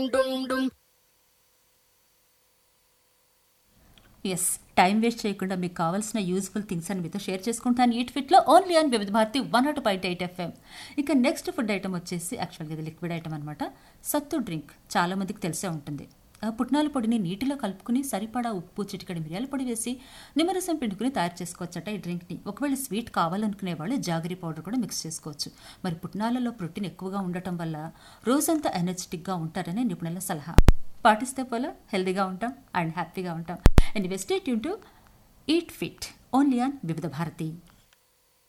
dum dum. Yes time waste చేయకుండా మీకు కావాల్సిన యూజ్ఫుల్ థింగ్స్ అని మీతో షేర్ చేసుకుంటాను ఈట్ ఫిట్లో ఓన్లీ అని Vividh Bharati one nought point eight FM ఇక నెక్స్ట్ ఫుడ్ ఐటమ్ వచ్చేసి యాక్చువల్గా ఇది లిక్విడ్ ఐటమ్ అనమాట సత్తు డ్రింక్ చాలా మందికి తెలిసే ఉంటుంది ఆ పుట్నాల పొడిని నీటిలో కలుపుకుని సరిపడా ఉప్పు చిటికడి మిరియాల పొడి వేసి నిమ్మరసం పిండుకుని తయారు చేసుకోవచ్చట ఈ డ్రింక్ని ఒకవేళ స్వీట్ కావాలనుకునే వాళ్ళు జాగరీ పౌడర్ కూడా మిక్స్ చేసుకోవచ్చు మరి పుట్నాలలో ప్రోటీన్ ఎక్కువగా ఉండటం వల్ల రోజంతా ఎనర్జెటిక్గా ఉంటారనే నిపుణుల సలహా పాటిస్తే పోలా హెల్దీగా ఉంటాం అండ్ హ్యాపీగా ఉంటాం anyway stay tune to eat fit only on Vividh Bharati